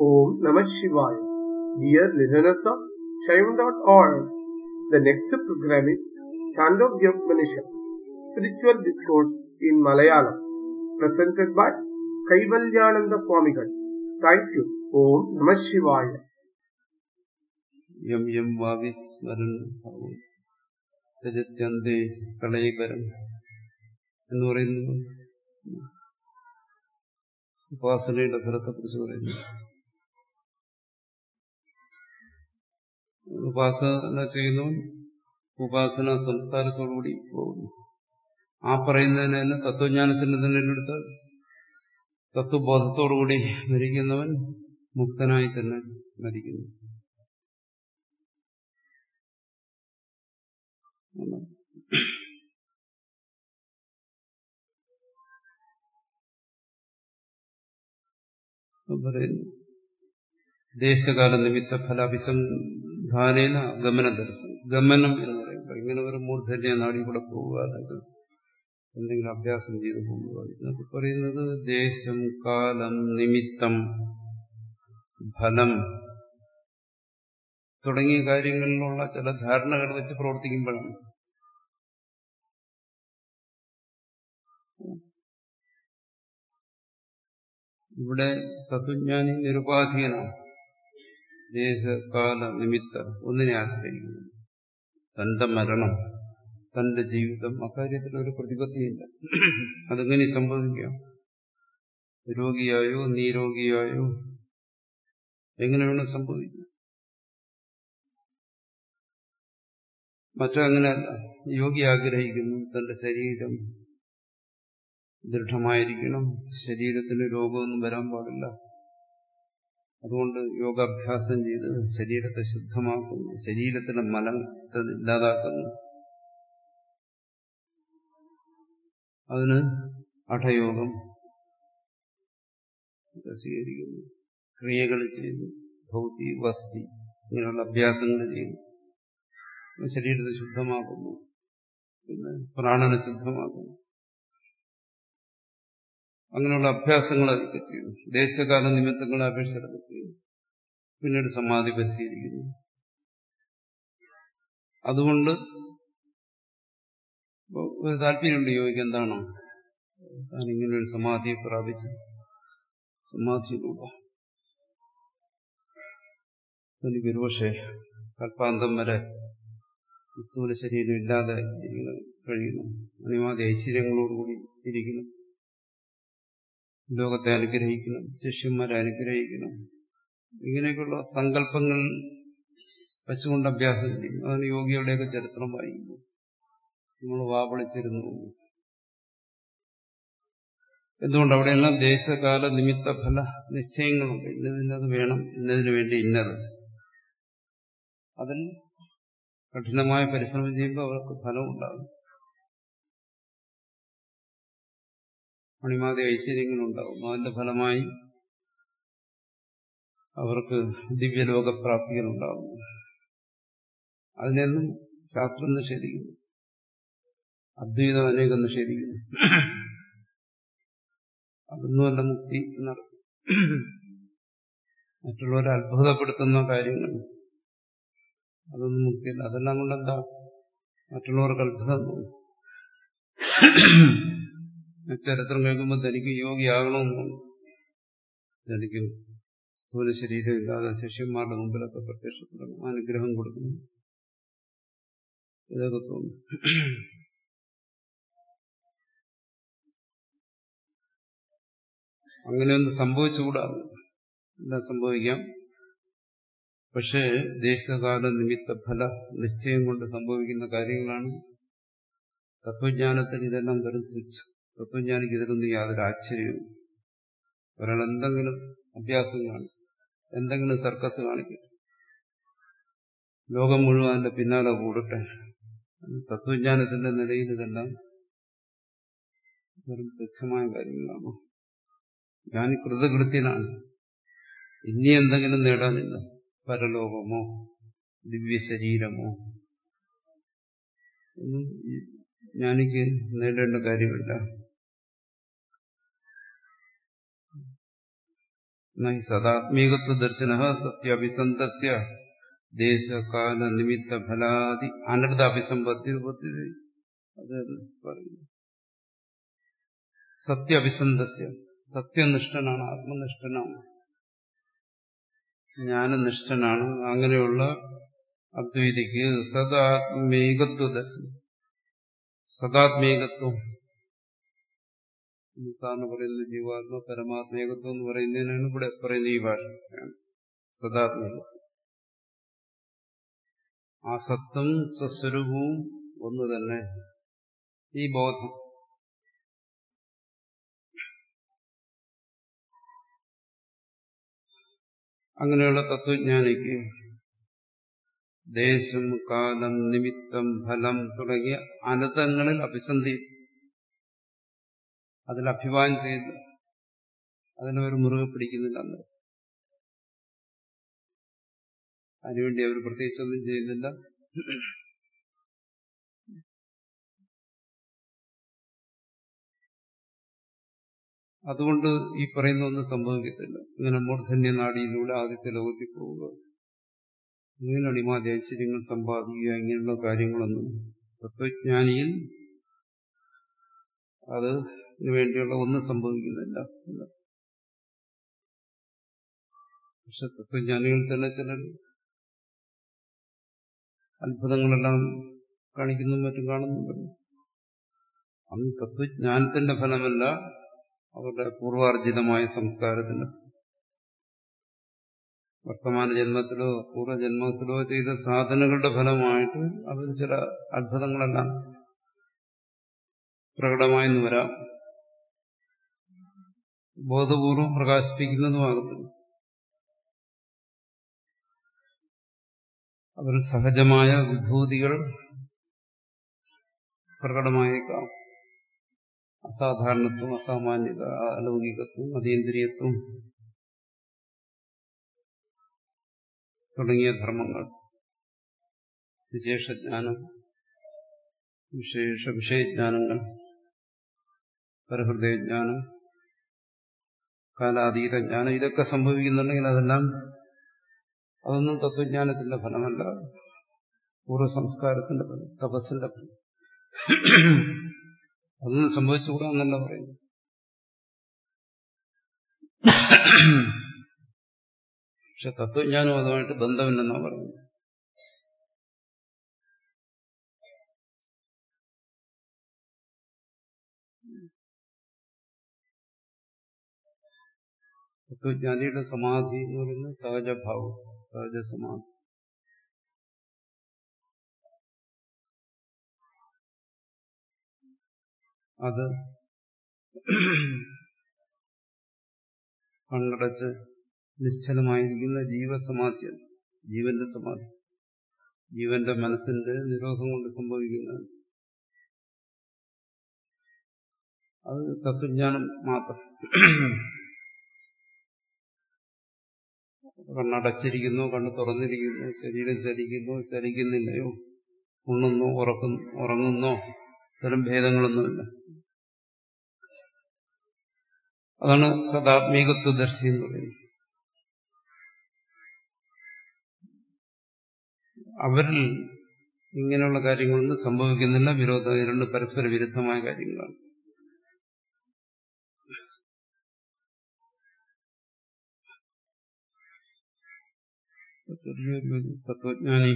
Om Namah Shivaya. Dear listeners of Shaivan.org, the next program is Chandogya Spiritual Discourse in Malayalam, presented by Kaivalyananda Swamigal. Thank you. Om Namah Shivaya. യം യം വാവിസ്മരൻ ഭാവം രജത്യന്തേ പ്രളയകരം എന്ന് പറയുന്നത് ഉപാസനയുടെ ഫലത്തെക്കുറിച്ച് പറയുന്നു ഉപാസന ചെയ്യുന്നവൻ ഉപാസന സംസ്കാരത്തോടുകൂടി പോകുന്നു ആ പറയുന്നതിന് തന്നെ തത്വജ്ഞാനത്തിന് തന്നെ എടുത്ത് തത്വബോധത്തോടുകൂടി മരിക്കുന്നവൻ മുക്തനായി തന്നെ മരിക്കുന്നു പറയുന്നു ദേശകാല നിമിത്ത ഫലാഭിസംധാനേന ഗമന ദർശനം ഗമനം എന്ന് പറയുമ്പോൾ ഇങ്ങനെ ഒരു മൂർധന്യ നാടി കൂടെ പോവുക അല്ലെങ്കിൽ എന്തെങ്കിലും അഭ്യാസം ചെയ്ത് പോവുക എന്നൊക്കെ പറയുന്നത് ദേശം കാലം നിമിത്തം ഫലം തുടങ്ങിയ കാര്യങ്ങളിലുള്ള ചില ധാരണകൾ വെച്ച് പ്രവർത്തിക്കുമ്പോഴാണ് ഇവിടെ തത്വജ്ഞാനി നിരുപാധീനാണ് ദേശകാല നിമിത്ത ഒന്നിനെ ആശ്രയിക്കുന്നു തന്റെ മരണം തന്റെ ജീവിതം അക്കാര്യത്തിൽ ഒരു പ്രതിപത്തിയില്ല അതെങ്ങനെ സംഭവിക്കാം രോഗിയായോ നീരോഗിയായോ എങ്ങനെ വേണം സംഭവിക്കാം മറ്റങ്ങനെയല്ല യോഗി ആഗ്രഹിക്കുന്നു തന്റെ ശരീരം ദൃഢമായിരിക്കണം ശരീരത്തിന് രോഗമൊന്നും വരാൻ പാടില്ല അതുകൊണ്ട് യോഗാഭ്യാസം ചെയ്ത് ശരീരത്തെ ശുദ്ധമാക്കുന്നു ശരീരത്തിലെ മലത്തെ ഇല്ലാതാക്കുന്നു അതിന് അഠയോഗം സ്വീകരിക്കുന്നു ക്രിയകൾ ചെയ്യുന്നു ഭൗതി വസ്തി ഇങ്ങനെയുള്ള അഭ്യാസങ്ങൾ ചെയ്യുന്നു ശരീരത്തെ ശുദ്ധമാക്കുന്നു പിന്നെ പ്രാണനെ ശുദ്ധമാക്കുന്നു അങ്ങനെയുള്ള അഭ്യാസങ്ങളൊക്കെ ചെയ്യുന്നു ദേശകാല നിമിത്തങ്ങളെ അപേക്ഷിച്ചതൊക്കെ ചെയ്യുന്നു പിന്നീട് സമാധി പരിശീലിക്കുന്നു അതുകൊണ്ട് ഒരു താല്പര്യമുണ്ട് യോഗിക്ക് എന്താണ് താൻ ഇങ്ങനെ ഒരു സമാധിയെ പ്രാപിച്ച് സമാധിയിലൂടെ തനിക്ക് ഒരുപക്ഷെ കൽപ്പാന്തം വരെ സ്ഥൂല ശരീരം ഇല്ലാതെ ഇരിക്കണം കഴിയണം അനിവാദ്യ ഐശ്വര്യങ്ങളോടുകൂടി ഇരിക്കണം ലോകത്തെ അനുഗ്രഹിക്കണം ശിഷ്യന്മാരെ അനുഗ്രഹിക്കണം ഇങ്ങനെയൊക്കെയുള്ള സങ്കല്പങ്ങൾ വെച്ചുകൊണ്ട് അഭ്യാസം ചെയ്യും അതാണ് യോഗിയുടെയൊക്കെ ചരിത്രം വായിക്കുമ്പോൾ നമ്മൾ വാപളിച്ചിരുന്നു എന്തുകൊണ്ട് അവിടെയെല്ലാം ദേശകാല നിമിത്ത ഫല നിശ്ചയങ്ങളുണ്ട് ഇന്നതിനത് വേണം ഇന്നതിന് വേണ്ടി ഇന്നത് അതിൽ കഠിനമായ പരിശ്രമം ചെയ്യുമ്പോൾ അവർക്ക് ഫലം ഉണ്ടാകും മണിമാതി ഐശ്വര്യങ്ങളുണ്ടാകും അതിന്റെ ഫലമായി അവർക്ക് ദിവ്യലോകപ്രാപ്തികളുണ്ടാകും അതിനെന്നും ശാസ്ത്രം നിഷേധിക്കുന്നു അദ്വൈതം അനേകം നിഷേധിക്കുന്നു അതൊന്നുമല്ല മുക്തി എന്നർത്ഥം മറ്റുള്ളവരെ അത്ഭുതപ്പെടുത്തുന്ന കാര്യങ്ങൾ അതൊന്നും മുക്തിയല്ല അതെല്ലാം കൊണ്ടെന്താ മറ്റുള്ളവർക്ക് അത്ഭുതം തോന്നും ചരിത്രം കേൾക്കുമ്പോൾ തനിക്ക് യോഗിയാകണമെന്നുണ്ട് തനിക്ക് സ്ഥൂല ശരീരമില്ലാതെ ശിഷ്യന്മാരുടെ മുമ്പിലൊക്കെ പ്രത്യക്ഷപ്പെടണം അനുഗ്രഹം കൊടുക്കണം ഇതൊക്കെ തോന്നും അങ്ങനെയൊന്നും സംഭവിച്ചുകൂടാ എല്ലാം സംഭവിക്കാം പക്ഷേ ദേശകാല നിമിത്ത ഫല നിശ്ചയം കൊണ്ട് സംഭവിക്കുന്ന കാര്യങ്ങളാണ് തത്വജ്ഞാനത്തിൽ ഇതെല്ലാം വെറും തുച്ഛം തത്വജ്ഞാനിക്ക് ഇതിലൊന്നും യാതൊരു ആശ്ചര്യവും ഒരാൾ എന്തെങ്കിലും അഭ്യാസം കാണും എന്തെങ്കിലും സർക്കസ് കാണിക്കും ലോകം മുഴുവൻ അതിന്റെ പിന്നാലെ കൂടട്ടെ തത്വജ്ഞാനത്തിന്റെ നിലയിൽ ഇതെല്ലാം വെറും തുച്ഛമായ കാര്യങ്ങളാണ് ഞാൻ കൃതകൃത്യനാണ് ഇനി എന്തെങ്കിലും നേടാനില്ല പരലോകമോ ദിവ്യശരീരമോ ഒന്നും ഞാനിക്ക് നേടേണ്ട കാര്യമില്ല സദാത്മീകത്വ ദർശന സത്യാഭിസന്ധസ്യ ദേശകാല നിമിത്ത ഫലാദി അനർത്ഥ അഭിസമ്പത്തി അത് പറയുന്നു സത്യാഭിസന്ധസ്യ സത്യനിഷ്ഠനാണ് ആത്മനിഷ്ഠനാണ് ജ്ഞാനനിഷ്ഠനാണ് അങ്ങനെയുള്ള അദ്വൈതിക്ക് സദാത്മീകത്വ ദർശനം സദാത്മീകത്വം സാറിന് പറയുന്നത് ജീവാത്മ പരമാത്മേകത്വം എന്ന് പറയുന്നതിനാണ് ഇവിടെ പറയുന്ന ഈ ഭാഷ സദാത്മീകത്വം ആ സത്വം സ്വസ്വരൂപവും ഒന്ന് തന്നെ ഈ ബോധം അങ്ങനെയുള്ള തത്വജ്ഞാനിക്ക് ദേശം കാലം നിമിത്തം ഫലം തുടങ്ങിയ അനതങ്ങളിൽ അഭിസന്ധി അതിൽ അഭിമാനം ചെയ്യുന്നു അതിനവർ മുറുകെ പിടിക്കുന്നില്ല എന്ന് അതിനുവേണ്ടി അവർ പ്രത്യേകിച്ചൊന്നും ചെയ്യുന്നില്ല അതുകൊണ്ട് ഈ പറയുന്ന ഒന്നും സംഭവിക്കത്തില്ല ഇങ്ങനെ മൂർധന്യ നാടിയിലൂടെ ആദ്യത്തെ ലോകത്തിൽ പോവുക ഇങ്ങനെ അടിമാതി ഐശ്വര്യങ്ങൾ സമ്പാദിക്കുക ഇങ്ങനെയുള്ള കാര്യങ്ങളൊന്നും തത്വജ്ഞാനിയിൽ അത് വേണ്ടിയുള്ള ഒന്നും സംഭവിക്കുന്നില്ല പക്ഷെ തത്വജ്ഞാനികൾ തന്നെ ചിലർ അത്ഭുതങ്ങളെല്ലാം കാണിക്കുന്നതും മറ്റും കാണുന്നുണ്ടല്ലോ അന്ന് തത്വജ്ഞാനത്തിന്റെ ഫലമല്ല അവരുടെ പൂർവാർജിതമായ സംസ്കാരത്തിന് വർത്തമാന ജന്മത്തിലോ പൂർവ്വജന്മത്തിലോ ചെയ്ത സാധനങ്ങളുടെ ഫലമായിട്ട് അവർ ചില അത്ഭുതങ്ങളെല്ലാം പ്രകടമായെന്ന് വരാം ബോധപൂർവം പ്രകാശിപ്പിക്കുന്നതുമാകത്തില്ല അവർ സഹജമായ വിഭൂതികൾ പ്രകടമായേക്കാം അസാധാരണത്വം അസാമാന്യത അലൗകികത്വം അതീന്ദ്രിയത്വം തുടങ്ങിയ ധർമ്മങ്ങൾ വിശേഷജ്ഞാനം വിശേഷ വിഷയജ്ഞാനങ്ങൾ പരഹൃദയജ്ഞാനം കാലാതീത ജ്ഞാനം ഇതൊക്കെ സംഭവിക്കുന്നുണ്ടെങ്കിൽ അതെല്ലാം അതൊന്നും തത്വജ്ഞാനത്തിന്റെ ഫലമല്ല പൂർവ്വ സംസ്കാരത്തിന്റെ ഫലം തപസ്സിന്റെ ഫലം അതൊന്നും സംഭവിച്ചുകൂടാന്നല്ല പറയുന്നു പക്ഷെ തത്വജ്ഞാനം അതുമായിട്ട് ബന്ധമില്ലെന്നാണ് പറയുന്നത് തത്വജ്ഞാനിയുടെ സമാധി എന്ന് പറയുന്നത് സഹജഭാവം സഹജ സമാധി അത് കണ്ണടച്ച് നിശ്ചലമായിരിക്കുന്ന ജീവസമാധിയാണ് ജീവന്റെ സമാധി ജീവന്റെ മനസ്സിന്റെ നിരോധം കൊണ്ട് സംഭവിക്കുന്നതാണ് അത് തത്വജ്ഞാനം മാത്രം കണ്ണടച്ചിരിക്കുന്നു കണ്ണ് തുറന്നിരിക്കുന്നു ശരീരം ചലിക്കുന്നു ചലിക്കുന്നില്ലയോ ഉണ്ണുന്നോ ഉറക്കുന്നു ഉറങ്ങുന്നോ ഇത്തരം ഭേദങ്ങളൊന്നുമില്ല അതാണ് സദാത്മീകത്വദർശി എന്ന് പറയുന്നത് അവരിൽ ഇങ്ങനെയുള്ള കാര്യങ്ങളൊന്നും സംഭവിക്കുന്നില്ല വിരോധ രണ്ട് പരസ്പര വിരുദ്ധമായ കാര്യങ്ങളാണ് തത്വജ്ഞാനി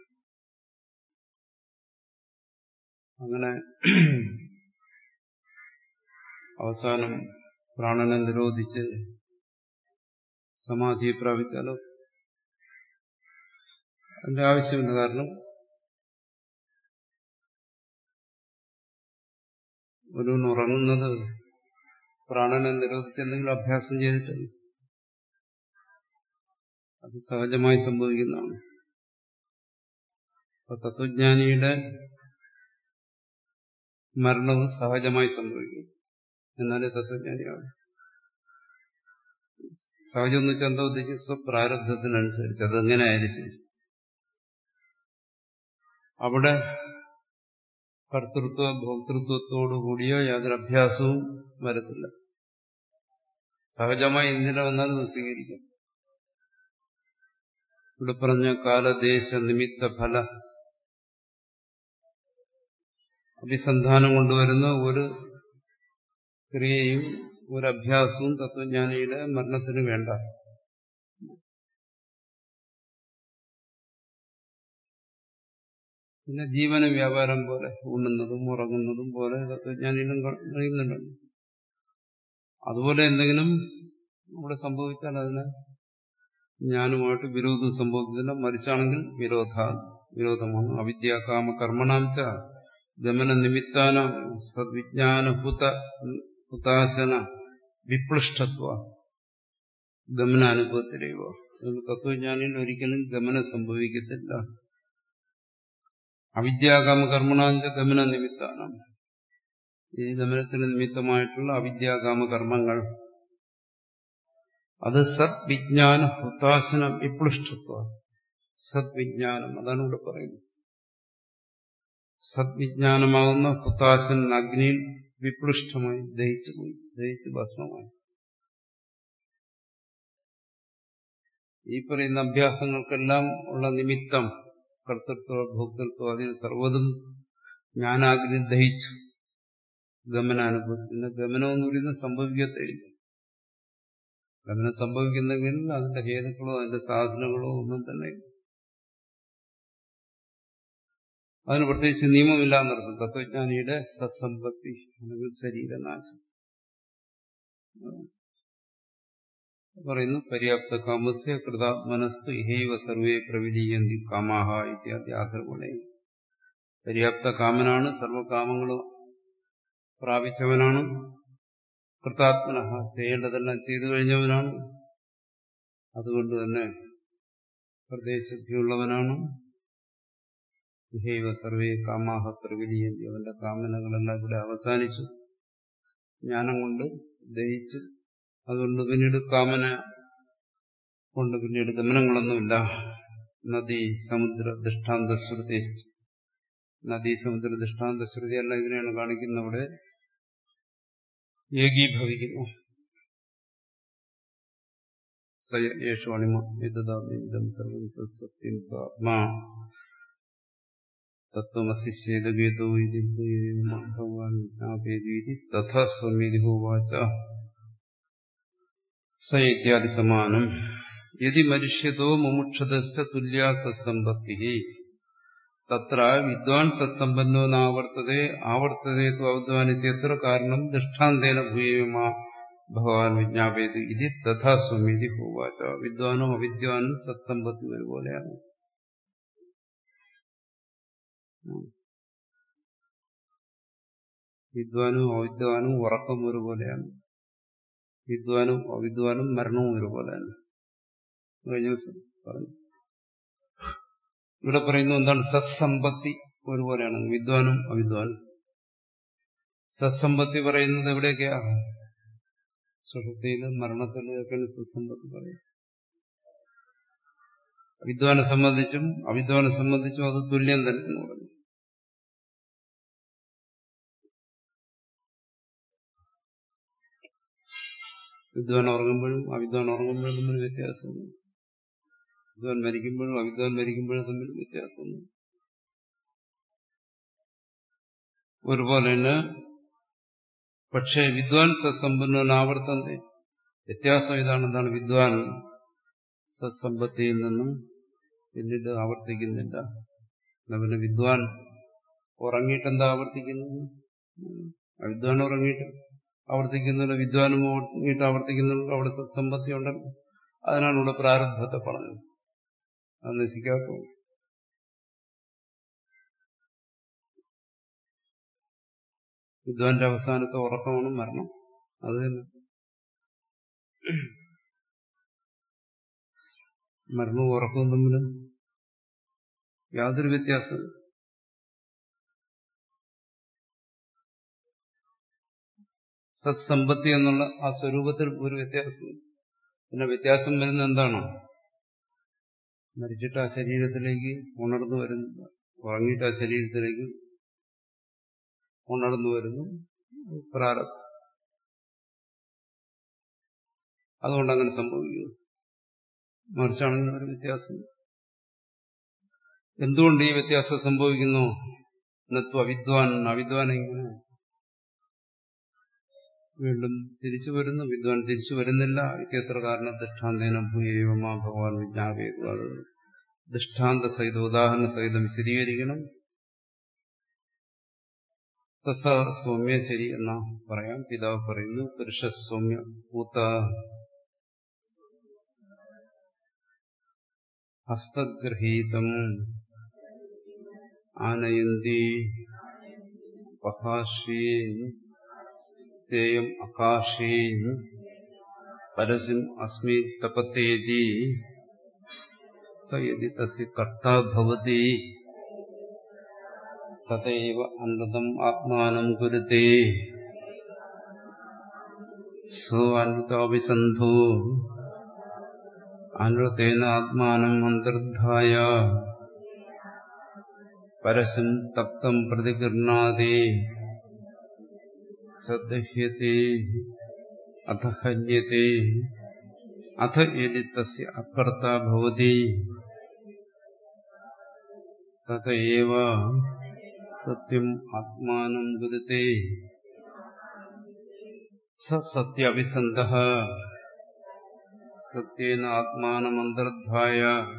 അങ്ങനെ അവസാനം പ്രാണനെ നിരോധിച്ച് സമാധിയെ പ്രാപിച്ചാലോ അതിന്റെ ആവശ്യമില്ല കാരണം ഒരുവൻ ഉറങ്ങുന്നത് പ്രാണനെ നിരോധിച്ച് എന്തെങ്കിലും അഭ്യാസം ചെയ്തിട്ടല്ല അത് സഹജമായി സംഭവിക്കുന്നതാണ് അപ്പൊ തത്വജ്ഞാനിയുടെ മരണവും സഹജമായി സംഭവിക്കും എന്നാലേ തത്വജ്ഞാനിയാവും സഹജം എന്ന് വെച്ചാൽ എന്താ ഉദ്ദേശിക്കും സ്വപ്രാരബ്ധത്തിനനുസരിച്ച് അതെങ്ങനെ ആയിരിക്കും അവിടെ കർത്തൃത്വ ഭോക്തൃത്വത്തോടു കൂടിയ യാതൊരു അഭ്യാസവും വരത്തില്ല സഹജമായി എന്തിനെ വന്നാലും അത് സ്വീകരിക്കും ഇവിടെ പറഞ്ഞ കാലദേശ നിമിത്ത ഫല അഭിസന്ധാനം കൊണ്ടുവരുന്ന ഒരു ക്രിയയും ഒരു അഭ്യാസവും തത്വജ്ഞാനിയുടെ മരണത്തിന് വേണ്ട പിന്നെ ജീവന വ്യാപാരം പോലെ ഉണ്ണുന്നതും ഉറങ്ങുന്നതും പോലെ തത്വജ്ഞാനിയിലും കഴിയുന്നുണ്ടല്ലോ അതുപോലെ എന്തെങ്കിലും അവിടെ സംഭവിച്ചാൽ അതിന് ജ്ഞാനുമായിട്ട് വിരോധം സംഭവിക്കുന്നില്ല മറിച്ചാണെങ്കിൽ വിരോധ വിരോധമാണ് അവിദ്യ കാമ കർമ്മണാംശ ഗമന നിമിത്താന സദ്വിജ്ഞാന ഹുത ഹുതാശന വിപ്ലിഷ്ടത്വ ഗമനാനുഭവത്തിലേവോ തത്വജ്ഞാനിയിൽ ഒരിക്കലും ഗമനം സംഭവിക്കത്തില്ല അവിദ്യാകാമ കർമ്മണാഞ്ച ഗമന നിമിത്താനം ഈ ഗമനത്തിന് നിമിത്തമായിട്ടുള്ള അവിദ്യാകാമ കർമ്മങ്ങൾ അത് സദ്വിജ്ഞാന ഹുതാശന വിപ്ലിഷ്ടത്വ സദ്വിജ്ഞാനം അതാണ് ഇവിടെ പറയുന്നത് സദ്വിജ്ഞാനമാകുന്ന ഹുതാശൻ അഗ്നിയിൽ വിപ്ലിഷ്ടമായി ദഹിച്ചു പോയി ദഹിച്ച് ഭസ്മമായി ഈ പറയുന്ന അഭ്യാസങ്ങൾക്കെല്ലാം ഉള്ള നിമിത്തം കർത്തൃത്വ ഭോക്തൃത്വം അതിന് സർവ്വതും ജ്ഞാനാഗ്നി ദഹിച്ചു ഗമനാനുഭവത്തിന് ഗമനമെന്ന് പറയുന്നത് സംഭവിക്കത്തേയില്ല ഗമനം സംഭവിക്കുന്നെങ്കിൽ അതിന്റെ ഹേതുക്കളോ അതിന്റെ സാധനങ്ങളോ ഒന്നും തന്നെ ഇല്ല അതിന് പ്രത്യേകിച്ച് നിയമമില്ല എന്നർത്ഥം തത്വജ്ഞാനിയുടെ സത്സമ്പത്തി അല്ലെങ്കിൽ ശരീരനാശം പറയുന്നു പര്യാപ്ത കാമസ്യ കൃതാത്മനസ്തു ഇഹൈവ സർവേ പ്രവിലീയന്തി കാമാഹ ഇത്യാദി ആധാരഗുണേ പര്യാപ്ത കാമനാണ് സർവകാമങ്ങളും പ്രാപിച്ചവനാണ് കൃതാത്മന ചെയ്യേണ്ടതെല്ലാം ചെയ്തു കഴിഞ്ഞവനാണ് അതുകൊണ്ട് തന്നെ പ്രദേശത്തിലുള്ളവനാണ് ഇഹൈവ സർവേ കാമാഹ പ്രവിലീയന്തി അവന്റെ കാമനകളെല്ലാം ഇവിടെ അവസാനിച്ചു ജ്ഞാനം കൊണ്ട് ദഹിച്ചു അതുകൊണ്ട് പിന്നീട് കാമന കൊണ്ട് പിന്നീട് ഗമനങ്ങളൊന്നുമില്ല നദി സമുദ്ര ദൃഷ്ടാന്ത ശ്രുതി നദി സമുദ്ര ദൃഷ്ടാന്ത ശ്രുതി എല്ലാം ഇതിനെയാണ് കാണിക്കുന്നത് അവിടെ ഏകീഭവിക്കുന്നു യേശു അണിമ ഇതം സർവം സത്യം ആത്മാ തത്വമസിശ്ചേതവേദോ ഭഗവാൻ ജ്ഞാപേതി തഥാ സ്വമീതി ഹോവാച സ ഇത്യാദി സമാനം യതി മനുഷ്യതോ മുമുക്ഷതശ്ച തുല്യാ സത്സമ്പത്തി തത്ര വിദ്വാൻ സത്സമ്പന്നോ നാവർത്തതേ ആവർത്തതേ തു അവദ്വാനിത്യത്ര കാരണം ദൃഷ്ടാന്തേന ഭൂയമാ ഭഗവാൻ വിജ്ഞാപേത് ഇത് തഥാ സ്വമീതി ഹോവാച വിദ്വാനും അവിദ്വാനും സത്സമ്പത്തി ഒരുപോലെയാണ് വിദ്വാനും അവിദ്വാനും ഉറക്കം ഒരുപോലെയാണ് വിദ്വാനും അവിദ്വാനും മരണവും ഒരുപോലെയാണ് കഴിഞ്ഞ ദിവസം പറഞ്ഞു ഇവിടെ പറയുന്നു എന്താണ് സത്സമ്പത്തി ഒരുപോലെയാണ് വിദ്വാനും അവിദ്വാനും സത്സമ്പത്തി പറയുന്നത് എവിടെയൊക്കെയാ സുഷുപ്തിയിലും മരണത്തിലും ഒക്കെയാണ് സത്സമ്പത്തി പറയുന്നത് വിദ്വാനെ സംബന്ധിച്ചും അവിദ്വാനെ സംബന്ധിച്ചും അത് തുല്യം തന്നെ എന്ന് പറഞ്ഞു വിദ്വാൻ ഉറങ്ങുമ്പോഴും അവിദ്വാൻ ഉറങ്ങുമ്പോഴും തമ്മിൽ വ്യത്യാസമുണ്ട് വിദ്വാൻ മരിക്കുമ്പോഴും അവിദ്വാൻ മരിക്കുമ്പോഴും തമ്മിൽ വ്യത്യാസമുണ്ട് ഒരുപോലെ തന്നെ പക്ഷേ വിദ്വാൻ സത്സമ്പന്നനാവർത്തന്റെ വ്യത്യാസം ഇതാണ് എന്താണ് വിദ്വാൻ സത്സമ്പത്തിയിൽ നിന്നും പിന്നീട് ആവർത്തിക്കുന്നില്ല പിന്നെ വിദ്വാൻ ഉറങ്ങിയിട്ട് എന്താ ആവർത്തിക്കുന്നത് അവിദ്വാൻ ഉറങ്ങിയിട്ട് ആവർത്തിക്കുന്നില്ല വിദ്വാനും ഉറങ്ങിയിട്ട് ആവർത്തിക്കുന്നുണ്ട് അവിടെ സത്സമ്പത്തി ഉണ്ടല്ലോ അതിനാണ് ഇവിടെ പ്രാരബ്ധത്തെ പറഞ്ഞത് അത് നശിക്കാത്ത വിദ്വാന്റെ അവസാനത്തെ ഉറക്കമാണ് മരണം അത് തന്നെ മരണവും ഉറക്കവും തമ്മിൽ യാതൊരു വ്യത്യാസവും സത്സമ്പത്തി എന്നുള്ള ആ സ്വരൂപത്തിൽ ഒരു വ്യത്യാസം പിന്നെ വ്യത്യാസം വരുന്ന എന്താണ് മരിച്ചിട്ട് ആ ശരീരത്തിലേക്ക് ഉണർന്നു വരുന്നില്ല ഉറങ്ങിയിട്ട് ആ ശരീരത്തിലേക്ക് ഉണർന്നു വരുന്നു പ്രാരബ്ധം അതുകൊണ്ട് അങ്ങനെ സംഭവിക്കുന്നു മറിച്ചാണെങ്കിൽ ഒരു വ്യത്യാസം എന്തുകൊണ്ട് ഈ വ്യത്യാസം സംഭവിക്കുന്നു നത്വ അവിദ്വാൻ അവിദ്വാൻ എങ്ങനെ വീണ്ടും തിരിച്ചു വരുന്നു വിദ്വാൻ തിരിച്ചു വരുന്നില്ല ഇത്യത്ര കാരണം ദൃഷ്ടാന്തേന ഭൂയേവമാ ഭഗവാൻ വിജ്ഞാപേതു അത് ദൃഷ്ടാന്ത സഹിതം ഉദാഹരണ സഹിതം വിശദീകരിക്കണം തഥ സൗമ്യ ശരി എന്നാ പറയാം പിതാവ് പറയുന്നു പുരുഷ സൗമ്യ പൂത്ത ഹസ്തഗ്രഹീതം ആനയന്തി പഹാഷീൻ സ്ഥേയം അകാശീൻ പരസ്യം അസ്മി തപത്തേതി സ യദി തസ്യ കർത്താ ഭവതി തഥൈവ അനൃതം ആത്മാനം കുരുത്തെ സോ അനൃതാഭിസന്ധു അനൃതേന ആത്മാനം അന്തർധായ പരസ്യം തപ്തം പ്രതിഗൃണാതി സദഹ്യത്തെ അഥ ഹന്യത്തെ അഥ യദി തസ്യ അകർത്ത ഭവതി തഥൈവ സത്യം ആത്മാനം ഗുരുത്തെ സ സത്യാഭിസന്ധ സത്യേന ആത്മാനമന്തർധായ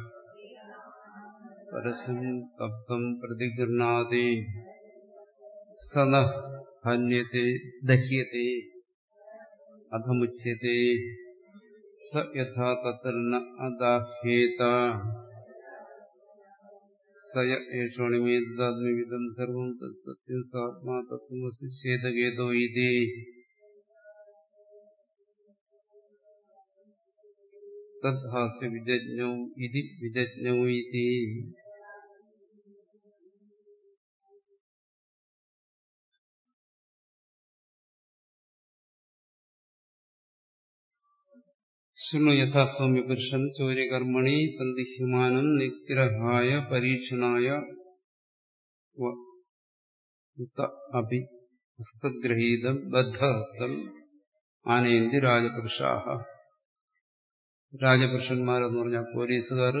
പരസ്യം തപ്തം പ്രതിഗൃണാതി സന ഹന്യത്തെ ദഹ്യത്തെ അധമുച്യത്തെ സ യഥാ തത്ര ന അദാഹ്യേത സയ ഏഷോണിമേതാത്മവിധം സർവം തത്സത്യം സാത്മാ തത്വമസി ചേതകേതോ ഇതി തദ്ഹാസ്യ വിജജ്ഞൗ ഇതി വിജജ്ഞൗ ഇതി ശൃണു യഥാസ്വാമ്യ പുരുഷൻ ചോര്യകർമ്മണി സന്ദിഹ്യമാനം നിഗ്രഹായ പരീക്ഷണായ അഭി ഹസ്തഗ്രഹീതം ബദ്ധഹസ്തം ആനയന്തി രാജപുരുഷാഹ രാജപുരുഷന്മാരെന്ന് പറഞ്ഞാൽ പോലീസുകാർ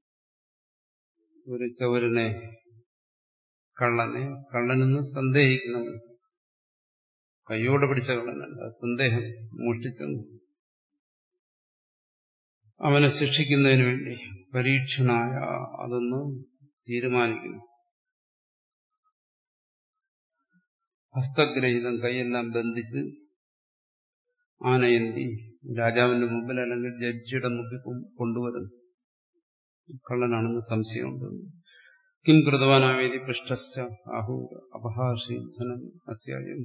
ഒരു ചവരനെ കള്ളനെ കള്ളനെന്ന് സന്ദേഹിക്കണം കയ്യോടെ പിടിച്ച കള്ളനല്ല സന്ദേഹം മോഷ്ടിച്ചെന്ന് അവനെ ശിക്ഷിക്കുന്നതിന് വേണ്ടി പരീക്ഷണായ അതൊന്ന് തീരുമാനിക്കുന്നു ഹസ്തഗ്രഹിതം കൈയെല്ലാം ബന്ധിച്ച് ആനയന്തി രാജാവിന്റെ മുമ്പിൽ അല്ലെങ്കിൽ ജഡ്ജിയുടെ മുമ്പിൽ കൊണ്ടുവരുന്നു കള്ളനാണെന്ന് സംശയമുണ്ട് കിം കൃതവാനാവേദി പൃഷ്ടശ്ച ആഹു അപഹാഷി ധനം അസ്യായം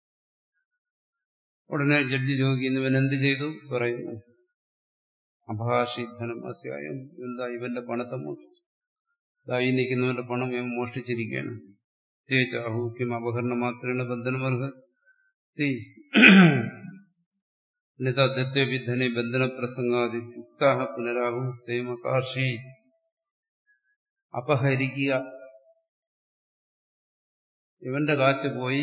ഉടനെ ജഡ്ജി ചോദിക്കുന്നു ഇവൻ എന്ത് ചെയ്തു പറയുന്നു അപഹാഷി ധനം അസ്യായം എന്താ ഇവന്റെ പണത്തെ മോഷ്ടിച്ചു ഇതായി നിൽക്കുന്നവന്റെ പണം ഇവൻ മോഷ്ടിച്ചിരിക്കുകയാണ് തേച്ചാഹു കിം അപഹരണ മാത്രമാണ് ബന്ധനമർഹ നിതദ്യവിധനെ ബന്ധന പ്രസംഗാദി യുക്താഹ പുനരാഹു തേമകാഷി അപഹരിക്കുക ഇവന്റെ കാശ് പോയി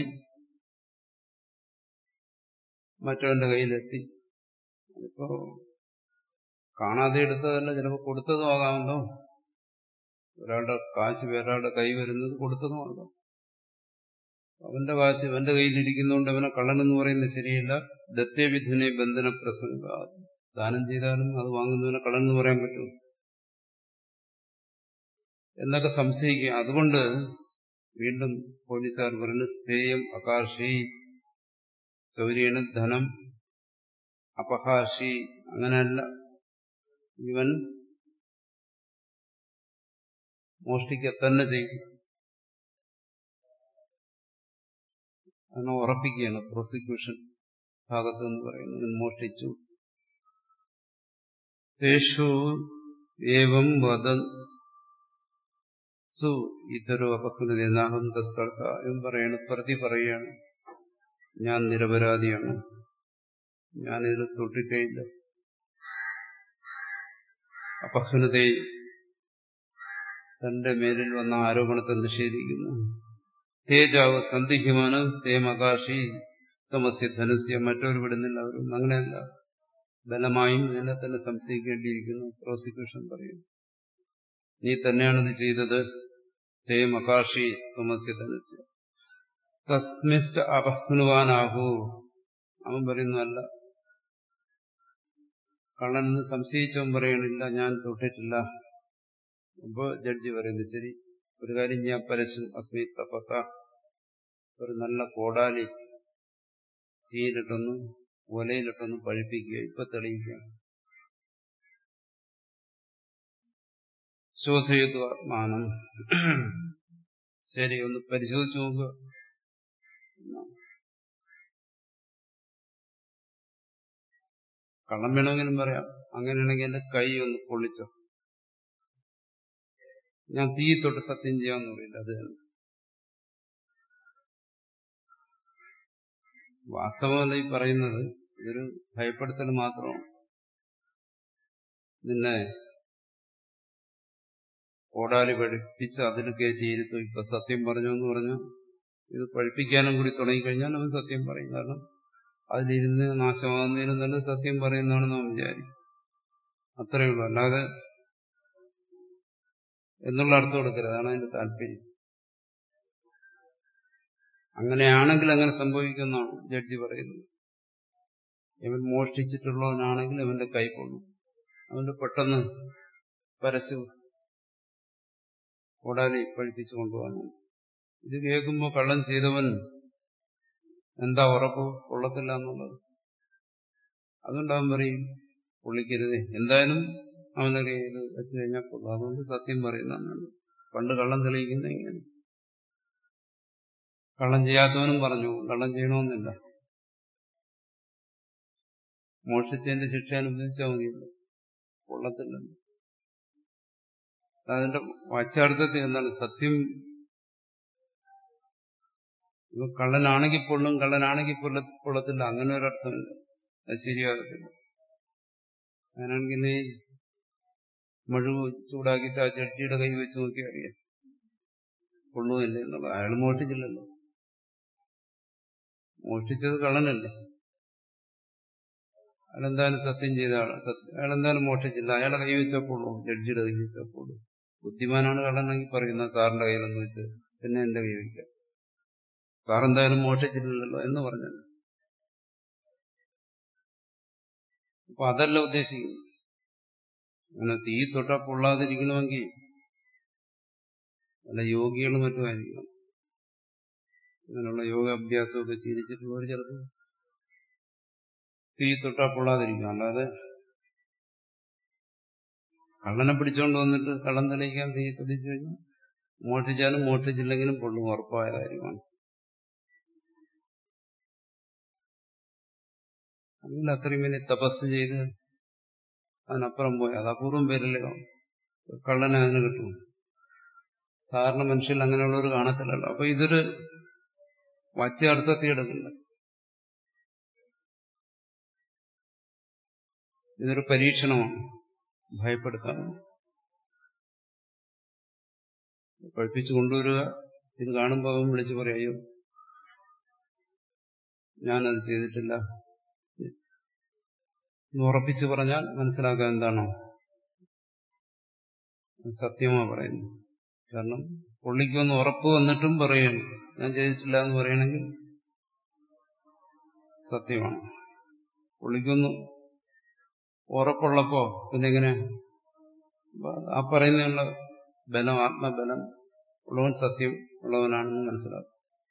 മറ്റവന്റെ കയ്യിലെത്തി ഇപ്പോ കാണാതെ എടുത്തതല്ല ചിലപ്പോൾ കൊടുത്തതും ആകാമല്ലോ ഒരാളുടെ കാശ് വേറൊരാളുടെ കൈ വരുന്നത് കൊടുത്തതും ആകാം അവന്റെ കാശ് ഇവന്റെ കയ്യിലിരിക്കുന്നതുകൊണ്ട് അവനെ കള്ളനെന്ന് പറയുന്നത് ശരിയല്ല ദത്തേവിധുനെ ബന്ധന പ്രസംഗ ദാനം ചെയ്താലും അത് വാങ്ങുന്നവനെ കള്ളനെന്ന് പറയാൻ പറ്റും എന്നൊക്കെ സംശയിക്കുക അതുകൊണ്ട് വീണ്ടും പോലീസുകാർ പറഞ്ഞു സ്ഥേയം അകാർഷി ചൗര്യണ ധനം അപഹാഷി അങ്ങനെയല്ല ഇവൻ മോഷ്ടിക്കുക തന്നെ ചെയ്യും അതിനെ ഉറപ്പിക്കുകയാണ് പ്രോസിക്യൂഷൻ ഭാഗത്ത് എന്ന് പറയുന്നത് മോഷ്ടിച്ചു തേഷു ഏവം വദ സു ഇതരോ അപകൃതി നാഹം തത്കർത്ത എന്ന് പറയാണ് പ്രതി പറയുകയാണ് ഞാൻ നിരപരാധിയാണ് ഞാനിത് തൊട്ടിട്ടേയില്ല അപഹ്നതയെ തന്റെ മേലിൽ വന്ന ആരോപണത്തെ നിഷേധിക്കുന്നു തേജാവ് സന്ദിഗ്ധമാണ് തേമകാശി തമസ്യ ധനസ്യ മറ്റൊരു വിടുന്നില്ല അവരും അങ്ങനെയല്ല ബലമായും നിന്നെ തന്നെ സംശയിക്കേണ്ടിയിരിക്കുന്നു പ്രോസിക്യൂഷൻ പറയുന്നു നീ തന്നെയാണിത് ചെയ്തത് തേ മകാഷി തുമസ്യ തന്നെ തസ്മിസ്റ്റ അപഹ്നുവാനാഹു അവൻ പറയുന്നതല്ല കള്ളനെന്ന് സംശയിച്ചവൻ പറയണില്ല ഞാൻ തൊട്ടിട്ടില്ല അപ്പോ ജഡ്ജി പറയുന്നു ശരി ഒരു കാര്യം ഞാൻ പരശു അസ്മി തപ്പത്ത ഒരു നല്ല കോടാലി തീയിലിട്ടൊന്ന് ഒലയിലിട്ടൊന്ന് പഴിപ്പിക്കുക ഇപ്പൊ തെളിയിക്കുക ശോധയത്തു ആത്മാനം ശരി ഒന്ന് പരിശോധിച്ചു നോക്കുക കള്ളം വേണമെങ്കിലും പറയാം അങ്ങനെയാണെങ്കിൽ എന്റെ കൈ ഒന്ന് പൊള്ളിച്ചോ ഞാൻ തീ തൊട്ട് സത്യം ചെയ്യാമെന്ന് പറയില്ല അത് തന്നെ വാസ്തവമല്ല ഈ പറയുന്നത് ഇതൊരു ഭയപ്പെടുത്തൽ മാത്രമാണ് നിന്നെ കോടാലി പഠിപ്പിച്ച് അതിൽ കയറ്റിയിരുന്നു ഇപ്പൊ സത്യം പറഞ്ഞു എന്ന് പറഞ്ഞു ഇത് പഠിപ്പിക്കാനും കൂടി തുടങ്ങിക്കഴിഞ്ഞാൽ അവൻ സത്യം പറയും കാരണം അതിലിരുന്ന് നാശമാകുന്നതിനും തന്നെ സത്യം പറയുന്നതാണെന്ന് അവൻ വിചാരിക്കും അത്രയേ ഉള്ളൂ അല്ലാതെ എന്നുള്ള അർത്ഥം കൊടുക്കരുത് അതാണ് അതിന്റെ താല്പര്യം അങ്ങനെയാണെങ്കിൽ അങ്ങനെ സംഭവിക്കുന്നതാണ് ജഡ്ജി പറയുന്നത് ഇവൻ മോഷ്ടിച്ചിട്ടുള്ളവനാണെങ്കിൽ അവന്റെ കൈ കൊള്ളും അവന്റെ പെട്ടെന്ന് പരസ്യ കോടാലി പഴിപ്പിച്ചു കൊണ്ടുപോകാൻ ഇത് കേൾക്കുമ്പോൾ കള്ളൻ ചെയ്തവൻ എന്താ ഉറപ്പ് കൊള്ളത്തില്ല എന്നുള്ളത് അതുകൊണ്ട് അവൻ പറയും പൊള്ളിക്കരുത് എന്തായാലും അവനറിയാം ഇത് വെച്ചു കഴിഞ്ഞാൽ കൊള്ളാം അതുകൊണ്ട് സത്യം പറയുന്നതാണ് പണ്ട് കള്ളം തെളിയിക്കുന്ന ഇങ്ങനെ കള്ളം ചെയ്യാത്തവനും പറഞ്ഞു കള്ളം ചെയ്യണമെന്നില്ല മോഷിച്ചതിന്റെ ശിക്ഷ അനുഭവിച്ചാൽ മതിയല്ലോ കൊള്ളത്തില്ലല്ലോ അതിന്റെ വാച്യാർത്ഥത്തിൽ എന്താണ് സത്യം ഇപ്പൊ കള്ളനാണെങ്കിൽ പൊള്ളും കള്ളനാണെങ്കിൽ പൊള്ള പൊള്ളത്തില്ല അങ്ങനെ ഒരർത്ഥമില്ല അത് ശരിയാകത്തില്ല അങ്ങനെയാണെങ്കിൽ നീ മഴുവ് ചൂടാക്കിയിട്ട് ആ ജഡ്ജിയുടെ കൈ വെച്ച് നോക്കി അറിയാം കൊള്ളുമില്ല എന്നുള്ളത് അയാൾ മോഷ്ടിച്ചില്ലല്ലോ മോഷ്ടിച്ചത് കള്ളനല്ലേ അയാളെന്തായാലും സത്യം ചെയ്ത ആള് അയാളെന്തായാലും മോഷ്ടിച്ചില്ല അയാളെ കൈ വെച്ചപ്പോഴോ ജഡ്ജിയുടെ കൈ വെച്ചപ്പോഴോ ബുദ്ധിമാനാണ് കള്ളനെങ്കിൽ പറയുന്നത് സാറിന്റെ കയ്യിലൊന്ന് വെച്ച് പിന്നെ എന്റെ കൈ വയ്ക്കാം സാർ എന്തായാലും മോഷ്ടിച്ചിട്ടില്ലല്ലോ എന്ന് പറഞ്ഞത് അപ്പൊ അതല്ല ഉദ്ദേശിക്കുന്നത് അങ്ങനെ തീ തൊട്ടാ പൊള്ളാതിരിക്കണമെങ്കിൽ നല്ല യോഗികളും മറ്റുമായിരിക്കണം അങ്ങനെയുള്ള യോഗ അഭ്യാസമൊക്കെ ശീലിച്ചിട്ടുള്ളവർ ചിലപ്പോൾ തീ തൊട്ടാ പൊള്ളാതിരിക്കും അല്ലാതെ കള്ളനെ പിടിച്ചോണ്ട് വന്നിട്ട് കള്ളം തെളിയിക്കാൻ തീ തെളിച്ചു കഴിഞ്ഞാൽ മോഷ്ടിച്ചാലും മോഷ്ടിച്ചില്ലെങ്കിലും പൊള്ളും ഉറപ്പായ കാര്യമാണ് അങ്ങനെ അത്രയും വലിയ തപസ് ചെയ്ത് അതിനപ്പുറം പോയി അത് അപൂർവം പേരല്ലേ കള്ളനെ അതിന് കിട്ടും സാധാരണ മനുഷ്യരിൽ അങ്ങനെയുള്ളവർ കാണത്തില്ലല്ലോ അപ്പൊ ഇതൊരു വാച്യാർത്ഥത്തിൽ എടുക്കില്ല ഇതൊരു പരീക്ഷണമാണ് ഭയപ്പെടുത്താനാണ് പഠിപ്പിച്ചു കൊണ്ടുവരിക ഇത് കാണുമ്പോൾ അവൻ വിളിച്ചു പറയോ ഞാനത് ചെയ്തിട്ടില്ല ഉറപ്പിച്ചു പറഞ്ഞാൽ മനസ്സിലാക്കാൻ എന്താണോ സത്യമാ പറയുന്നു കാരണം പുള്ളിക്കൊന്ന് ഉറപ്പ് വന്നിട്ടും പറയണം ഞാൻ ചെയ്തിട്ടില്ല എന്ന് പറയണമെങ്കിൽ സത്യമാണ് പുള്ളിക്കൊന്ന് ഉറപ്പുള്ളപ്പോ പിന്നെ എങ്ങനെ ആ പറയുന്നതിനുള്ള ബലം ആത്മബലം ഉള്ളവൻ സത്യം ഉള്ളവനാണെന്ന് മനസ്സിലാക്കും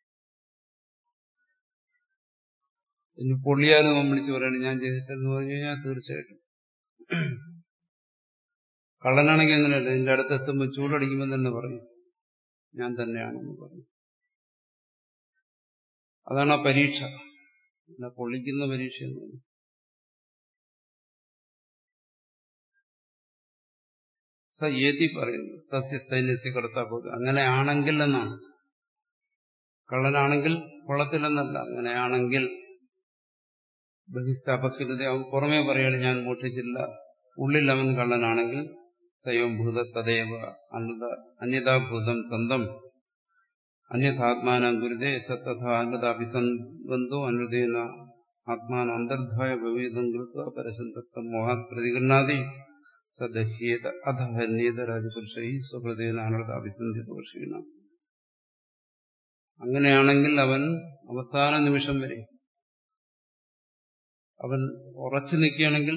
ഇനി പൊള്ളിയാലും അവൻ വിളിച്ചു പറയണം ഞാൻ ചെയ്തിട്ടെന്ന് പറഞ്ഞു കഴിഞ്ഞാൽ തീർച്ചയായിട്ടും കള്ളനാണെങ്കിൽ അങ്ങനെയല്ല ഇതിന്റെ അടുത്തെത്തുമ്പോൾ ചൂടടിക്കുമ്പോൾ തന്നെ പറയും ഞാൻ തന്നെയാണെന്ന് പറയും അതാണ് ആ പരീക്ഷ അല്ല പൊള്ളിക്കുന്ന പരീക്ഷ എന്ന് പറയും സ ഏതി പറയുന്നു സസ്യ സൈന്യസ്യ കടത്താപ്പോത് അങ്ങനെയാണെങ്കിൽ എന്നാണ് കള്ളനാണെങ്കിൽ കൊള്ളത്തില്ലെന്നല്ല അങ്ങനെയാണെങ്കിൽ ബഹിസ്ഥാപത്തിലത് അവൻ പുറമേ പറയാണ് ഞാൻ മോഷ്ടിച്ചില്ല ഉള്ളിൽ അവൻ കള്ളനാണെങ്കിൽ തയോം ഭൂത തദൈവ അന്നത അന്യതാഭൂതം സ്വന്തം അന്യഥാത്മാനം ഗുരുതേ സത്തഥ അന്നതാഭിസംബന്ധോ അനുദേന ആത്മാനം അന്തർധായ വിവേദം കൃത്വ പരസന്തത്വം മോഹാത് പ്രതികരണാതി സദഹ്യേത അധഹന്യേത രാജപുരുഷ ഈ സ്വകൃതേന അനർഥാഭിസന്ധി ദോഷീണ അങ്ങനെയാണെങ്കിൽ അവൻ അവസാന നിമിഷം വരെ അവൻ ഉറച്ചു നിൽക്കുകയാണെങ്കിൽ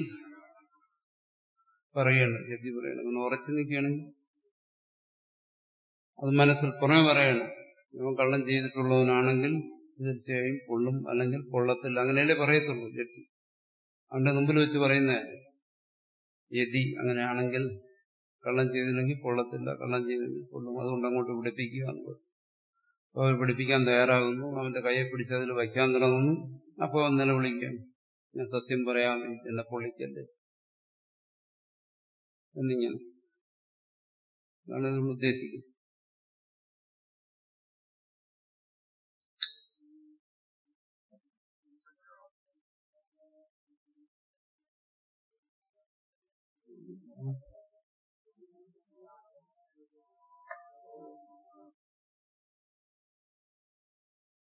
പറയണം യതി പറയണം അവൻ ഉറച്ചു നിൽക്കുകയാണെങ്കിൽ അത് മനസ്സിൽ പുറമെ പറയണം അവൻ കള്ളം ചെയ്തിട്ടുള്ളവനാണെങ്കിൽ തീർച്ചയായും പൊള്ളും അല്ലെങ്കിൽ പൊള്ളത്തില്ല അങ്ങനെയല്ലേ പറയത്തുള്ളൂ ജഡ്ജി അവന്റെ മുമ്പിൽ വെച്ച് പറയുന്ന യതി അങ്ങനെയാണെങ്കിൽ കള്ളം ചെയ്തില്ലെങ്കിൽ പൊള്ളത്തില്ല കള്ളം ചെയ്തില്ലെങ്കിൽ പൊള്ളും അതുകൊണ്ട് അങ്ങോട്ട് പിടിപ്പിക്കുക എന്നുള്ളത് അപ്പോൾ അവർ പിടിപ്പിക്കാൻ തയ്യാറാകുന്നു അവന്റെ കയ്യെ പിടിച്ച് അതിൽ വയ്ക്കാൻ തുടങ്ങുന്നു അപ്പോൾ അവൻ നിലവിളിക്കാൻ ഞാൻ സത്യം പറയാം എന്നെ പൊള്ളിക്കല്ലേ എന്നിങ്ങനെ അതാണ് നമ്മൾ ഉദ്ദേശിക്കുന്നത്